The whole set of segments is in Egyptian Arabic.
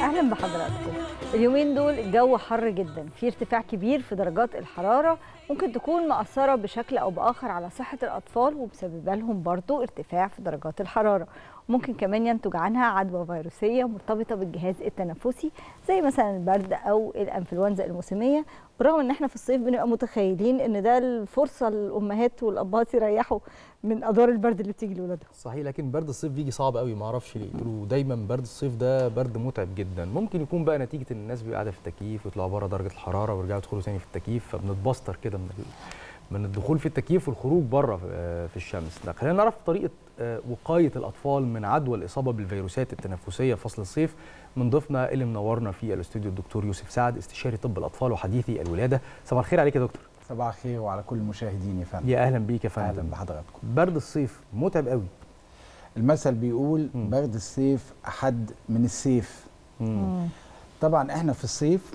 اهلا بحضراتكم اليومين دول الجو حر جدا في ارتفاع كبير في درجات الحراره ممكن تكون مأثره بشكل او باخر على صحه الاطفال ومسببه لهم برضو ارتفاع في درجات الحراره ممكن كمان ينتج عنها عدوى فيروسيه مرتبطه بالجهاز التنفسي زي مثلا البرد او الانفلونزا الموسميه برغم ان احنا في الصيف بنبقى متخيلين ان ده الفرصه للامهات والابهات يريحوا من ادوار البرد اللي بتيجي لاولادهم صحيح لكن برد الصيف بيجي صعب قوي ما اعرفش ليه يقولوا دايما برد الصيف ده برد متعب جدا ممكن يكون بقى نتيجه ان الناس بيبقى قاعده في التكييف ويطلعوا بره درجه الحراره ويرجعوا يدخلوا تاني في التكييف فبنتبستر كده من من الدخول في التكييف والخروج بره في الشمس لا خلينا نعرف طريقه وقايه الاطفال من عدوى الاصابه بالفيروسات التنفسيه في فصل الصيف من ضيفنا اللي منورنا في الاستوديو الدكتور يوسف سعد استشاري طب الاطفال وحديثي الولاده صباح الخير عليك يا دكتور صباح الخير وعلى كل المشاهدين يا فندم يا اهلا بيك يا فندم اهلا بحضراتكم برد الصيف متعب قوي المثل بيقول مم. برد الصيف احد من السيف مم. طبعا احنا في الصيف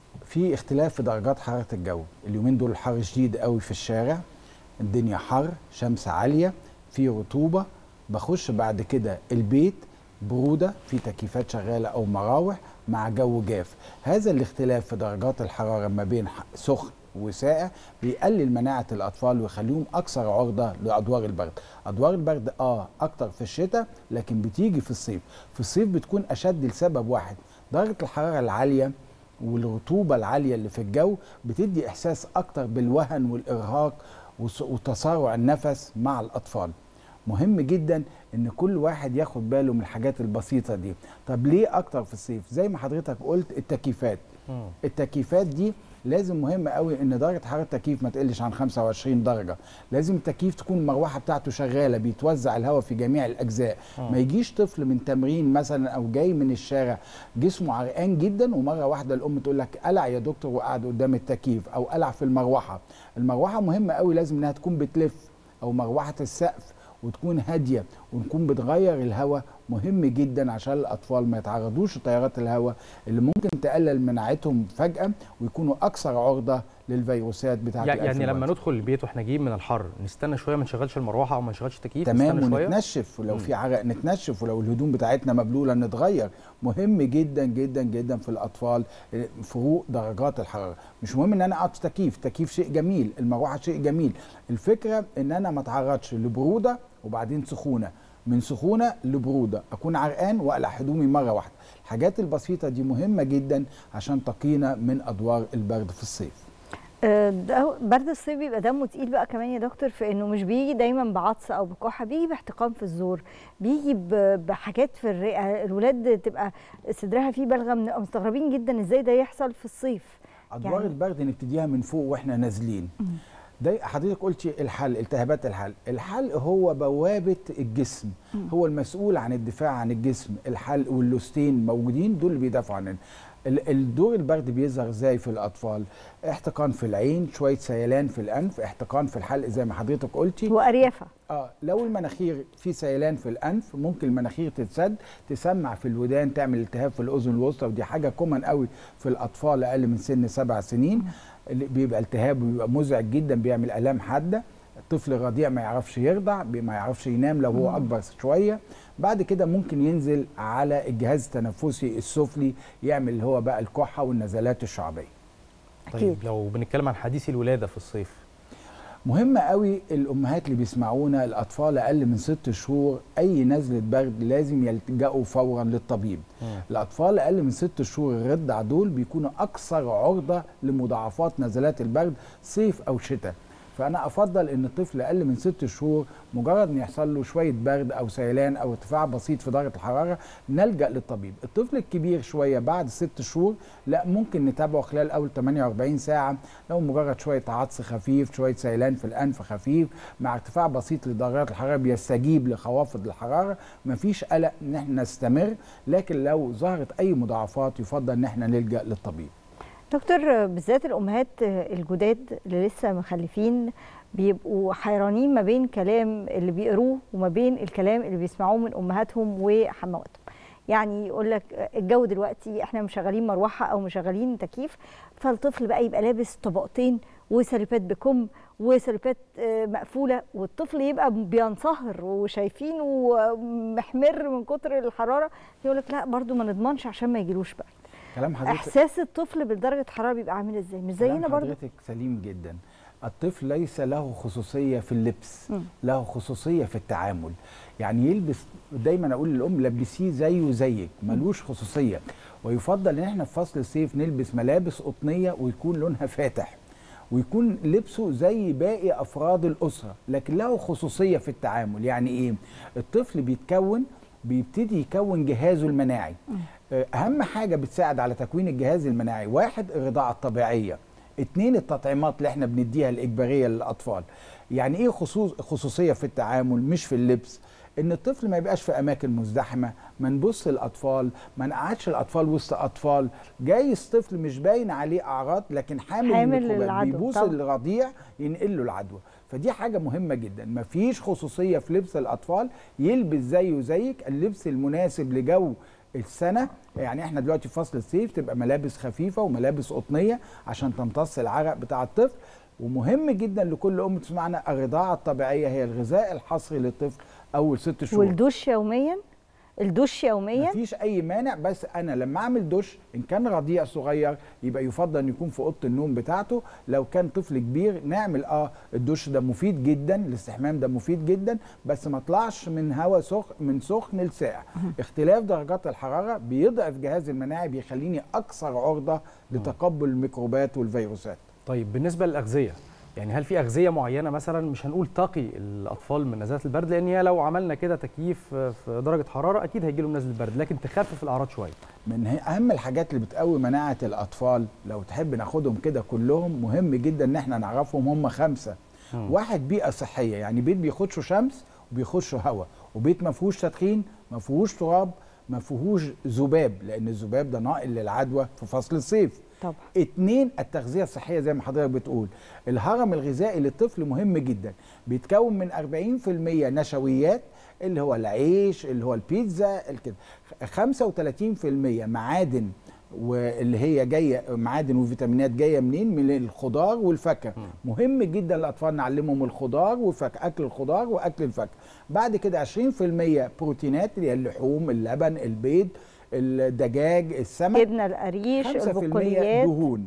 في اختلاف في درجات حراره الجو اليومين دول الحر شديد قوي في الشارع الدنيا حر شمس عاليه في رطوبه بخش بعد كده البيت بروده في تكييفات شغاله او مراوح مع جو جاف هذا الاختلاف في درجات الحراره ما بين ح- سخن وساقع بيقلل مناعه الاطفال ويخليهم اكثر عرضه لادوار البرد ادوار البرد اه اكتر في الشتاء لكن بتيجي في الصيف في الصيف بتكون اشد لسبب واحد درجه الحراره العاليه والرطوبه العاليه اللي في الجو بتدي احساس اكتر بالوهن والارهاق وس- وتسارع النفس مع الاطفال مهم جدا ان كل واحد ياخد باله من الحاجات البسيطه دي طب ليه اكتر في الصيف زي ما حضرتك قلت التكييفات مم. التكييفات دي لازم مهم قوي ان درجه حراره التكييف ما تقلش عن 25 درجه لازم التكييف تكون المروحه بتاعته شغاله بيتوزع الهواء في جميع الاجزاء ما يجيش طفل من تمرين مثلا او جاي من الشارع جسمه عرقان جدا ومره واحده الام تقول لك قلع يا دكتور وقعد قدام التكييف او قلع في المروحه المروحه مهمه قوي لازم انها تكون بتلف او مروحه السقف وتكون هاديه ونكون بتغير الهواء مهم جدا عشان الاطفال ما يتعرضوش لتيارات الهواء اللي ممكن تقلل مناعتهم فجاه ويكونوا اكثر عرضه للفيروسات بتاعه يعني يعني لما الإنفلونزا. ندخل البيت واحنا جايين من الحر نستنى شويه ما نشغلش المروحه او ما نشغلش التكييف تمام نستنى شويه ونتنشف ولو مم. في عرق نتنشف ولو الهدوم بتاعتنا مبلوله نتغير مهم جدا جدا جدا في الاطفال آه، فروق درجات الحراره مش مهم ان انا اقعد في تكييف تكييف شيء جميل المروحه شيء جميل الفكره ان انا ما اتعرضش لبروده وبعدين سخونه من سخونه لبروده اكون عرقان واقلع هدومي مره واحده الحاجات البسيطه دي مهمه جدا عشان تقينا من ادوار البرد في الصيف آه، ده برد الصيف بيبقى دمه تقيل بقى كمان يا دكتور في انه مش بيجي دايما بعطس او بكحه بيجي باحتقان في الزور بيجي ب- بحاجات في الرئه الولاد تبقى صدرها فيه بلغم بنبقى مستغربين جدا ازاي ده يحصل في الصيف ادوار يعني- يعني البرد نبتديها من فوق واحنا نازلين ده حضرتك قلتي الحل التهابات الحل الحل هو بوابه الجسم هو المسؤول عن الدفاع عن الجسم الحل واللوستين موجودين دول اللي بيدافعوا عننا ال- الدور البرد بيظهر ازاي في الاطفال احتقان في العين شويه سيلان في الانف احتقان في الحلق زي ما حضرتك قلتي واريافه اه لو المناخير في سيلان في الانف ممكن المناخير تتسد تسمع في الودان تعمل التهاب في الاذن الوسطى ودي حاجه كومن قوي في الاطفال اقل من سن سبع سنين اللي بيبقى التهاب وبيبقى مزعج جدا بيعمل الام حاده الطفل الرضيع ما يعرفش يرضع بي- ما يعرفش ينام لو هو اكبر شويه بعد كده ممكن ينزل على الجهاز التنفسي السفلي يعمل اللي هو بقى الكحه والنزلات الشعبيه طيب أكيد. لو بنتكلم عن حديث الولاده في الصيف مهم قوي الامهات اللي بيسمعونا الاطفال اقل من ست شهور اي نزله برد لازم يلجأوا فورا للطبيب مم. الاطفال اقل من ست شهور الرضع دول بيكونوا اكثر عرضه لمضاعفات نزلات البرد صيف او شتاء فانا افضل ان الطفل اقل من ست شهور مجرد ان يحصل له شويه برد او سيلان او ارتفاع بسيط في درجه الحراره نلجا للطبيب الطفل الكبير شويه بعد ست شهور لا ممكن نتابعه خلال اول 48 ساعه لو مجرد شويه عطس خفيف شويه سيلان في الانف خفيف مع ارتفاع بسيط لدرجات الحراره بيستجيب لخوافض الحراره مفيش قلق ان احنا نستمر لكن لو ظهرت اي مضاعفات يفضل ان احنا نلجا للطبيب دكتور بالذات الامهات الجداد اللي لسه مخلفين بيبقوا حيرانين ما بين كلام اللي بيقروه وما بين الكلام اللي بيسمعوه من امهاتهم وحمواتهم يعني يقول لك الجو دلوقتي احنا مشغلين مروحه او مشغلين تكييف فالطفل بقى يبقى لابس طبقتين وسليبات بكم وسليبات آه، مقفوله والطفل يبقى بينصهر وشايفينه محمر من كتر الحراره يقول لك لا برضو ما نضمنش عشان ما يجيلوش برد كلام حضرتك احساس الطفل بدرجه حراره بيبقى عامل ازاي مش زينا كلام برضو حضرتك سليم جدا الطفل ليس له خصوصيه في اللبس مم. له خصوصيه في التعامل يعني يلبس دايما اقول للام لبسيه زيه زيك ملوش خصوصيه ويفضل ان احنا في فصل الصيف نلبس ملابس قطنيه ويكون لونها فاتح ويكون لبسه زي باقي افراد الاسره لكن له خصوصيه في التعامل يعني ايه الطفل بيتكون بيبتدي يكون جهازه المناعي آه، اهم حاجه بتساعد على تكوين الجهاز المناعي واحد الرضاعه الطبيعيه اتنين التطعيمات اللي احنا بنديها الاجباريه للاطفال يعني ايه خصوص خصوصيه في التعامل مش في اللبس ان الطفل ما يبقاش في اماكن مزدحمه ما نبص الاطفال ما نقعدش الاطفال وسط اطفال جايز طفل مش باين عليه اعراض لكن حامل, حامل الميكروبات. للعدوى، بيبوس طبعا. الرضيع ينقل له العدوى فدي حاجه مهمه جدا مفيش خصوصيه في لبس الاطفال يلبس زيه زيك اللبس المناسب لجو السنه يعني احنا دلوقتي في فصل الصيف تبقى ملابس خفيفه وملابس قطنيه عشان تمتص العرق بتاع الطفل ومهم جدا لكل ام تسمعنا الرضاعه الطبيعيه هي الغذاء الحصري للطفل اول ست شهور والدش يوميا الدش يوميا مفيش اي مانع بس انا لما اعمل دش ان كان رضيع صغير يبقى يفضل ان يكون في اوضه النوم بتاعته لو كان طفل كبير نعمل اه الدش ده مفيد جدا الاستحمام ده مفيد جدا بس ما طلعش من هواء سخن من سخن لساقع اختلاف درجات الحراره بيضعف جهاز المناعي بيخليني اكثر عرضه لتقبل الميكروبات والفيروسات طيب بالنسبه للاغذيه يعني هل في اغذيه معينه مثلا مش هنقول تقي الاطفال من نزلات البرد لان هي لو عملنا كده تكييف في درجه حراره اكيد هيجي لهم نزله برد لكن تخفف الاعراض شويه من هي- اهم الحاجات اللي بتقوي مناعه الاطفال لو تحب ناخدهم كده كلهم مهم جدا ان احنا نعرفهم هم خمسه مم. واحد بيئه صحيه يعني بيت بيخشوا شمس وبيخشوا هواء وبيت ما فيهوش تدخين ما فيهوش تراب ما فيهوش ذباب لان الذباب ده ناقل للعدوى في فصل الصيف طبعا اتنين التغذية الصحية زي ما حضرتك بتقول الهرم الغذائي للطفل مهم جدا بيتكون من 40% نشويات اللي هو العيش اللي هو البيتزا الكده 35% معادن واللي هي جايه معادن وفيتامينات جايه منين من الخضار والفاكهه مهم جدا الاطفال نعلمهم الخضار والفاكهه اكل الخضار واكل الفاكهه بعد كده 20% بروتينات اللي هي اللحوم اللبن البيض الدجاج السمك جبنه القريش 5% البقوليات دهون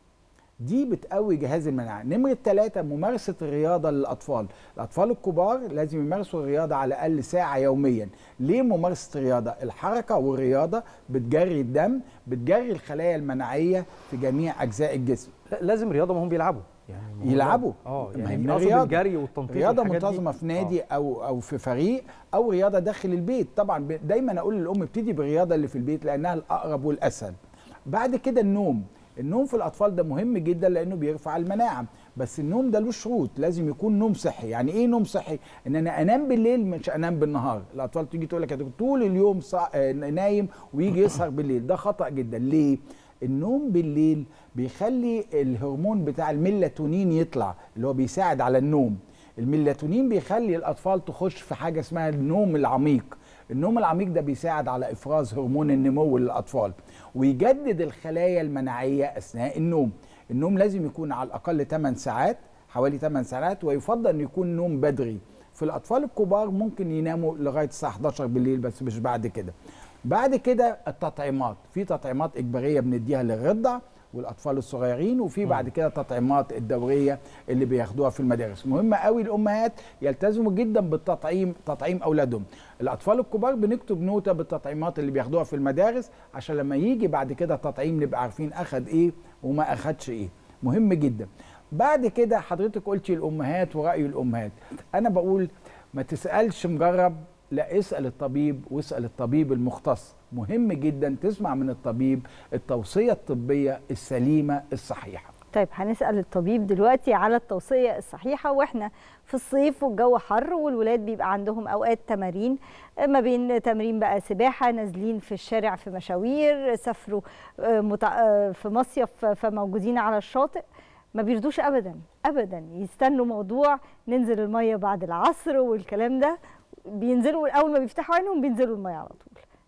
دي بتقوي جهاز المناعه نمره ثلاثة ممارسه الرياضه للاطفال الاطفال الكبار لازم يمارسوا الرياضه على الاقل ساعه يوميا ليه ممارسه الرياضه الحركه والرياضه بتجري الدم بتجري الخلايا المناعيه في جميع اجزاء الجسم لا لازم رياضه ما هم بيلعبوا يعني ما هو ده- يلعبوا اه ما هي يعني من أقصد الرياضة. الجري والتنطيط رياضه والحاجات دي. منتظمه في نادي آه. او او في فريق او رياضه داخل البيت طبعا ب- دايما اقول للام ابتدي بالرياضه اللي في البيت لانها الاقرب والاسهل بعد كده النوم النوم في الاطفال ده مهم جدا لانه بيرفع المناعه بس النوم ده له شروط لازم يكون نوم صحي يعني ايه نوم صحي ان انا انام بالليل مش انام بالنهار الاطفال تيجي تقول لك يا دكتور طول اليوم صع... آه، نايم ويجي يسهر بالليل ده خطا جدا ليه النوم بالليل بيخلي الهرمون بتاع الميلاتونين يطلع اللي هو بيساعد على النوم الميلاتونين بيخلي الاطفال تخش في حاجه اسمها النوم العميق النوم العميق ده بيساعد على افراز هرمون النمو للاطفال ويجدد الخلايا المناعيه اثناء النوم النوم لازم يكون على الاقل 8 ساعات حوالي 8 ساعات ويفضل ان يكون نوم بدري في الاطفال الكبار ممكن يناموا لغايه الساعه 11 بالليل بس مش بعد كده بعد كده التطعيمات في تطعيمات اجباريه بنديها للرضع والاطفال الصغيرين وفي بعد كده تطعيمات الدوريه اللي بياخدوها في المدارس مهم قوي الامهات يلتزموا جدا بالتطعيم تطعيم اولادهم الاطفال الكبار بنكتب نوته بالتطعيمات اللي بياخدوها في المدارس عشان لما يجي بعد كده تطعيم نبقى عارفين اخد ايه وما اخدش ايه مهم جدا بعد كده حضرتك قلتي الامهات وراي الامهات انا بقول ما تسالش مجرب لا اسال الطبيب واسال الطبيب المختص مهم جدا تسمع من الطبيب التوصيه الطبيه السليمه الصحيحه طيب هنسال الطبيب دلوقتي على التوصيه الصحيحه واحنا في الصيف والجو حر والولاد بيبقى عندهم اوقات تمارين ما بين تمرين بقى سباحه نازلين في الشارع في مشاوير سافروا آه، متع- آه، في مصيف فموجودين على الشاطئ ما بيرضوش ابدا ابدا يستنوا موضوع ننزل الميه بعد العصر والكلام ده بينزلوا اول ما بيفتحوا عينهم بينزلوا الميه على طول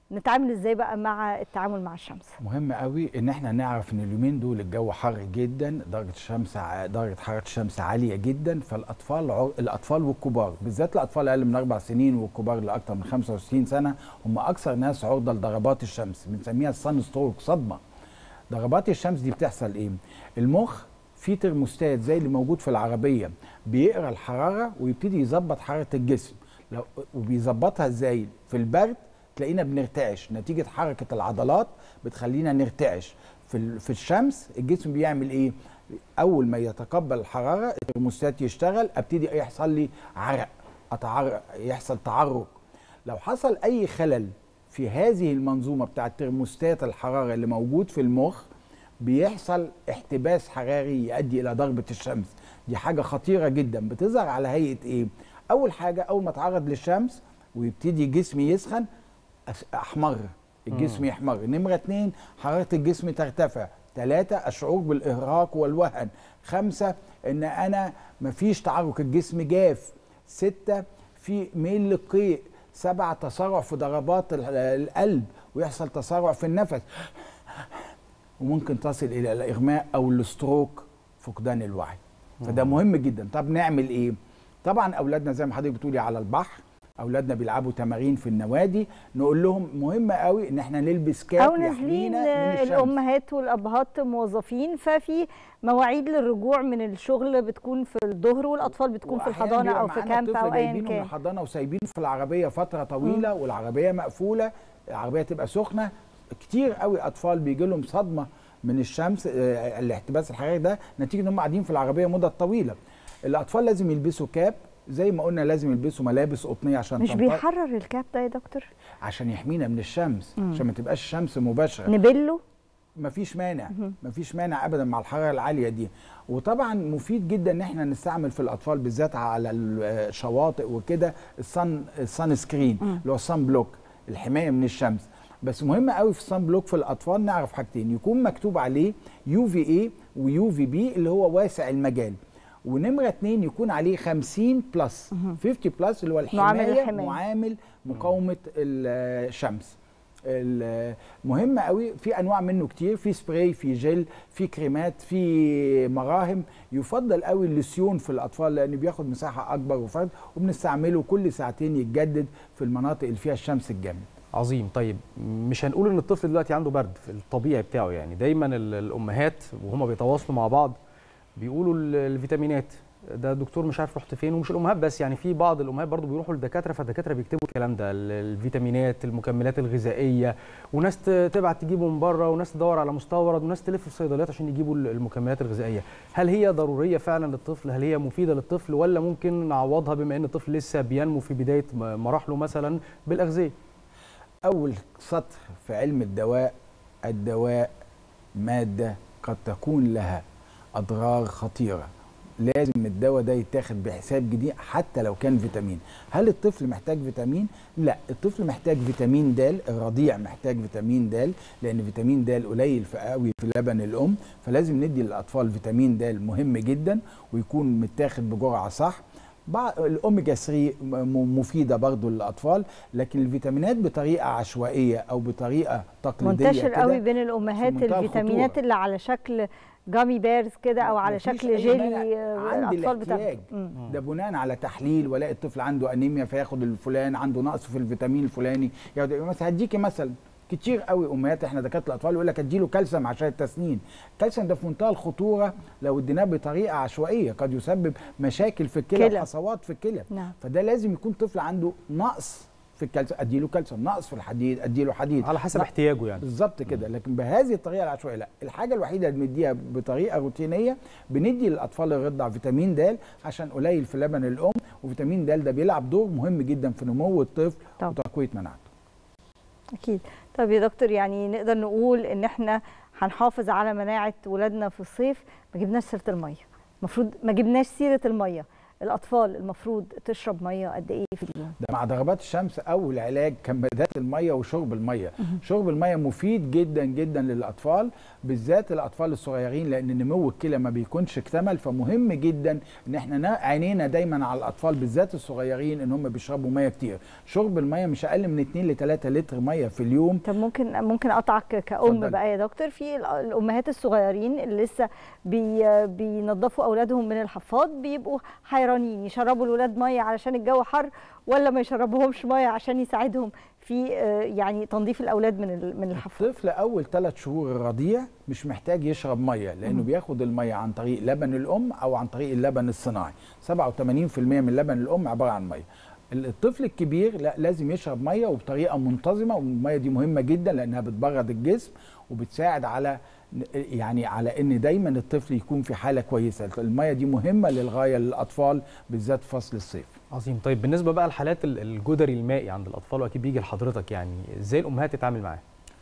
نتعامل ازاي بقى مع التعامل مع الشمس مهم قوي ان احنا نعرف ان اليومين دول الجو حر جدا درجه الشمس ع- درجه حراره الشمس عاليه جدا فالاطفال عر... الاطفال والكبار بالذات الاطفال اقل من اربع سنين والكبار اللي اكثر من 65 سنه هم اكثر ناس عرضه لضربات الشمس بنسميها السان ستروك صدمه ضربات الشمس دي بتحصل ايه المخ في ترموستات زي اللي موجود في العربيه بيقرا الحراره ويبتدي يظبط حراره الجسم لو وبيظبطها ازاي في البرد تلاقينا بنرتعش نتيجه حركه العضلات بتخلينا نرتعش في ال- في الشمس الجسم بيعمل ايه اول ما يتقبل الحراره الترموستات يشتغل ابتدي يحصل لي عرق أتعرق يحصل تعرق لو حصل اي خلل في هذه المنظومه بتاعه ترموستات الحراره اللي موجود في المخ بيحصل احتباس حراري يؤدي الى ضربه الشمس دي حاجه خطيره جدا بتظهر على هيئه ايه اول حاجه اول ما اتعرض للشمس ويبتدي جسمي يسخن أس- احمر الجسم يحمر نمره اتنين حراره الجسم ترتفع ثلاثة الشعور بالإرهاق والوهن خمسة إن أنا مفيش تعرق الجسم جاف ستة في ميل للقيء سبعة تسارع في ضربات ال- القلب ويحصل تسارع في النفس وممكن تصل الى الاغماء او الستروك فقدان الوعي فده مهم جدا طب نعمل ايه طبعا اولادنا زي ما حضرتك بتقولي على البحر اولادنا بيلعبوا تمارين في النوادي نقول لهم مهم قوي ان احنا نلبس كاب او نازلين يحمينا من الشمس الامهات والابهات موظفين ففي مواعيد للرجوع من الشغل بتكون في الظهر والاطفال بتكون في وأحياناً الحضانه بيبقى او في معانا كامب طفل او ايا جايبينه من كان الحضانه وسايبينه في العربيه فتره طويله والعربيه مقفوله العربيه تبقى سخنه كتير قوي اطفال بيجي لهم صدمه من الشمس آه، الاحتباس الحراري ده نتيجه ان هم قاعدين في العربيه مده طويله الاطفال لازم يلبسوا كاب زي ما قلنا لازم يلبسوا ملابس قطنيه عشان مش تنطق- بيحرر الكاب ده يا دكتور عشان يحمينا من الشمس مم. عشان ما تبقاش الشمس مباشره نبله مفيش مانع مفيش مانع ابدا مع الحراره العاليه دي وطبعا مفيد جدا ان احنا نستعمل في الاطفال بالذات على الشواطئ وكده الصن الصن سكرين اللي هو الصن بلوك الحمايه من الشمس بس مهم قوي في الصن بلوك في الاطفال نعرف حاجتين يكون مكتوب عليه يو في اي ويو في بي اللي هو واسع المجال ونمره اتنين يكون عليه 50 بلس 50 بلس اللي هو معامل الحمايه الحماية. معامل مقاومه الشمس ال- مهم قوي في انواع منه كتير في سبراي في جل في كريمات في مراهم يفضل قوي اللسيون في الاطفال لان بياخد مساحه اكبر وفرد وبنستعمله كل ساعتين يتجدد في المناطق اللي فيها الشمس الجامد عظيم طيب مش هنقول ان الطفل دلوقتي عنده برد في الطبيعي بتاعه يعني دايما ال- الامهات وهما بيتواصلوا مع بعض بيقولوا ال- الفيتامينات ده الدكتور مش عارف رحت فين ومش الامهات بس يعني في بعض الامهات برضو بيروحوا للدكاتره فالدكاتره بيكتبوا الكلام ده ال- الفيتامينات المكملات الغذائيه وناس ت- تبعت تجيبه من بره وناس تدور على مستورد وناس تلف في الصيدليات عشان يجيبوا ال- المكملات الغذائيه هل هي ضروريه فعلا للطفل هل هي مفيده للطفل ولا ممكن نعوضها بما ان الطفل لسه بينمو في بدايه م- مراحله مثلا بالاغذيه اول سطر في علم الدواء الدواء ماده قد تكون لها اضرار خطيره لازم الدواء ده يتاخد بحساب جديد حتى لو كان فيتامين هل الطفل محتاج فيتامين لا الطفل محتاج فيتامين د الرضيع محتاج فيتامين د لان فيتامين د قليل في قوي في لبن الام فلازم ندي للاطفال فيتامين د مهم جدا ويكون متاخد بجرعه صح بعض الاوميجا 3 م- مفيده برضو للاطفال لكن الفيتامينات بطريقه عشوائيه او بطريقه تقليديه منتشر كده قوي بين الامهات منتهى الفيتامينات الخطورة. اللي على شكل جامي بيرز كده او على مفيش شكل أي جيلي مانع. آه، عند الاطفال الاحتياج بتاخده مم. ده بناء على تحليل ولاقي الطفل عنده انيميا فياخد الفلان عنده نقص في الفيتامين الفلاني ياخد مثلا هديكي مثلا كتير قوي امهات احنا دكاتره الاطفال يقول لك اديله كالسيوم عشان التسنين الكالسيوم ده في منتهى الخطوره لو اديناه بطريقه عشوائيه قد يسبب مشاكل في الكلى كلى. وحصوات في الكلى نعم فده لازم يكون طفل عنده نقص في الكالسيوم اديله كالسيوم نقص في الحديد اديله حديد على حسب لا. احتياجه يعني بالظبط كده لكن بهذه الطريقه العشوائيه لا الحاجه الوحيده اللي بنديها بطريقه روتينيه بندي للاطفال الرضع فيتامين د عشان قليل في لبن الام وفيتامين د ده بيلعب دور مهم جدا في نمو الطفل طبعا. وتقويه مناعته اكيد طب يا دكتور يعني نقدر نقول ان احنا هنحافظ على مناعه ولادنا في الصيف ما جبناش سيره الميه المفروض ما جبناش سيره الميه الاطفال المفروض تشرب ميه قد ايه في اليوم ده مع ضربات الشمس اول علاج كمادات الميه وشرب الميه شرب الميه مفيد جدا جدا للاطفال بالذات الاطفال الصغيرين لان نمو الكلى ما بيكونش اكتمل فمهم جدا ان احنا نا- عينينا دايما على الاطفال بالذات الصغيرين ان هم بيشربوا ميه كتير شرب الميه مش اقل من 2 ل 3 لتر ميه في اليوم طب ممكن ممكن اقطعك كأم اتفضلي. بقى يا دكتور في ال- الامهات الصغيرين اللي لسه بي بينظفوا اولادهم من الحفاض بيبقوا حيرانين يشربوا الولاد ميه علشان الجو حر ولا ما يشربوهمش ميه عشان يساعدهم في آه، يعني تنظيف الاولاد من ال- من الحفاض الطفل اول ثلاث شهور الرضيع مش محتاج يشرب ميه لانه بياخد الميه عن طريق لبن الام او عن طريق اللبن الصناعي 87% من لبن الام عباره عن ميه الطفل الكبير لا لازم يشرب ميه وبطريقه منتظمه والميه دي مهمه جدا لانها بتبرد الجسم وبتساعد على يعني على ان دايما الطفل يكون في حاله كويسه الميه دي مهمه للغايه للاطفال بالذات في فصل الصيف عظيم طيب بالنسبه بقى لحالات ال- الجدري المائي عند الاطفال واكيد بيجي لحضرتك يعني ازاي الامهات تتعامل معاه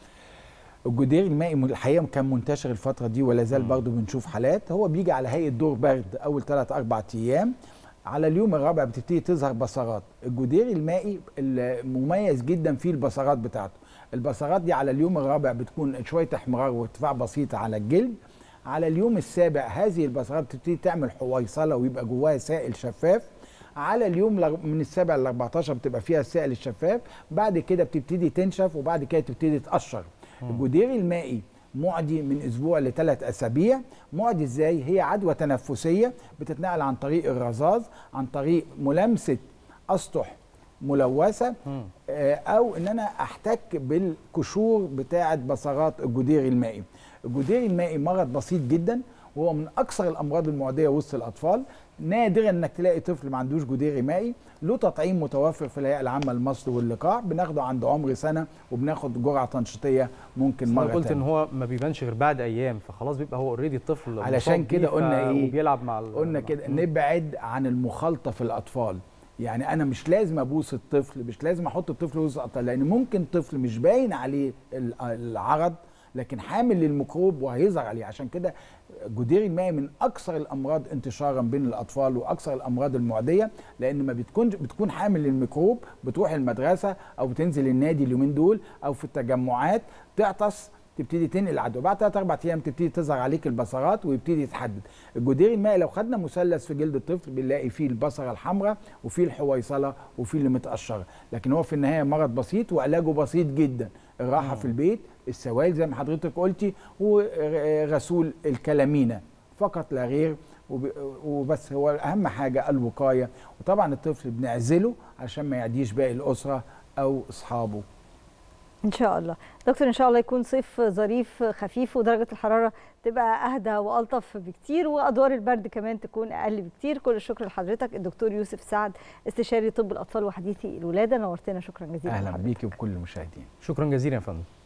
الجدير المائي م- الحقيقه كان منتشر الفتره دي ولا زال مم. برضه بنشوف حالات هو بيجي على هيئه دور برد اول 3 4 ايام على اليوم الرابع بتبتدي تظهر بصرات الجدير المائي المميز جدا فيه البصرات بتاعته البصرات دي على اليوم الرابع بتكون شويه احمرار وارتفاع بسيط على الجلد على اليوم السابع هذه البصرات بتبتدي تعمل حويصله ويبقى جواها سائل شفاف على اليوم لغ- من السابع ل 14 بتبقى فيها السائل الشفاف بعد كده بتبتدي تنشف وبعد كده تبتدي تقشر الجدير المائي معدي من اسبوع لثلاث اسابيع معدي ازاي هي عدوى تنفسيه بتتنقل عن طريق الرذاذ عن طريق ملامسه اسطح ملوثه مم. آه، او ان انا احتك بالقشور بتاعه بصرات الجدير المائي الجدير المائي مرض بسيط جدا وهو من اكثر الامراض المعديه وسط الاطفال نادرا انك تلاقي طفل ما عندوش جدير مائي له تطعيم متوفر في الهيئه العامه للمصل واللقاح بناخده عند عمر سنه وبناخد جرعه تنشيطيه ممكن بس مره انا قلت ان تانية. هو ما بيبانش غير بعد ايام فخلاص بيبقى هو اوريدي الطفل علشان مصاب بيه كده قلنا ف- إيه؟ وبيلعب مع ال- قلنا مع- كده مم. نبعد عن المخالطه في الاطفال يعني انا مش لازم ابوس الطفل مش لازم احط الطفل وسط الاطفال لان ممكن طفل مش باين عليه ال- العرض لكن حامل للميكروب وهيظهر عليه عشان كده جدير المائي من اكثر الامراض انتشارا بين الاطفال واكثر الامراض المعديه لان ما بتكون بتكون حامل للميكروب بتروح المدرسه او بتنزل النادي اليومين دول او في التجمعات تعطس تبتدي تنقل العدوى بعد ثلاث اربع ايام تبتدي تظهر عليك البصرات ويبتدي يتحدد الجدير المائي لو خدنا مثلث في جلد الطفل بنلاقي فيه البصره الحمراء وفيه الحويصله وفيه اللي متقشره لكن هو في النهايه مرض بسيط وعلاجه بسيط جدا الراحه في البيت السوائل زي ما حضرتك قلتي وغسول الكلامينه فقط لا غير وب- وبس هو اهم حاجه الوقايه وطبعا الطفل بنعزله عشان ما يعديش باقي الاسره او اصحابه ان شاء الله دكتور ان شاء الله يكون صيف ظريف خفيف ودرجه الحراره تبقى اهدى والطف بكتير وادوار البرد كمان تكون اقل بكتير كل الشكر لحضرتك الدكتور يوسف سعد استشاري طب الاطفال وحديثي الولاده نورتنا شكرا جزيلا اهلا لحضرتك. بيكي وبكل المشاهدين شكرا جزيلا يا فندم